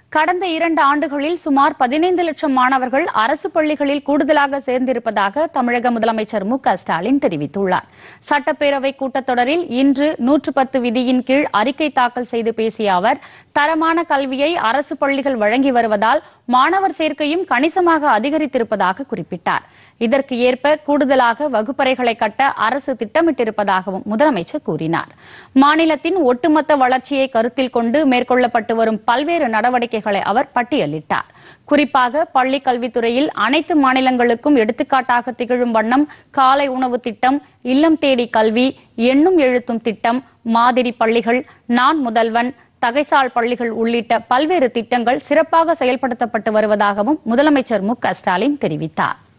கடந்த இரண்டு ஆண்டுகளில் சுமார் பதினைந்து லட்சம் மாணவர்கள் அரசு பள்ளிகளில் கூடுதலாக சேர்ந்திருப்பதாக தமிழக முதலமைச்சர் மு க ஸ்டாலின் தெரிவித்துள்ளார் சட்டப்பேரவை கூட்டத்தொடரில் இன்று நூற்று பத்து விதியின் கீழ் அறிக்கை தாக்கல் செய்து பேசிய அவர் தரமான கல்வியை அரசு பள்ளிகள் வழங்கி வருவதால் மாணவர் சேர்க்கையும் கணிசமாக அதிகரித்திருப்பதாக குறிப்பிட்டார் இதற்கு ஏற்ப கூடுதலாக வகுப்பறைகளை கட்ட அரசு திட்டமிட்டிருப்பதாகவும் முதலமைச்சர் கூறினார் மாநிலத்தின் ஒட்டுமொத்த வளர்ச்சியை கருத்தில் கொண்டு மேற்கொள்ளப்பட்டு வரும் பல்வேறு நடவடிக்கைகளை அவர் பட்டியலிட்டார் குறிப்பாக பள்ளி கல்வித்துறையில் அனைத்து மாநிலங்களுக்கும் எடுத்துக்காட்டாக திகழும் வண்ணம் காலை உணவு திட்டம் இல்லம் தேடி கல்வி எண்ணும் எழுத்தும் திட்டம் மாதிரி பள்ளிகள் நான் முதல்வன் தகைசால் பள்ளிகள் உள்ளிட்ட பல்வேறு திட்டங்கள் சிறப்பாக செயல்படுத்தப்பட்டு வருவதாகவும் முதலமைச்சர் மு க ஸ்டாலின் தெரிவித்தார்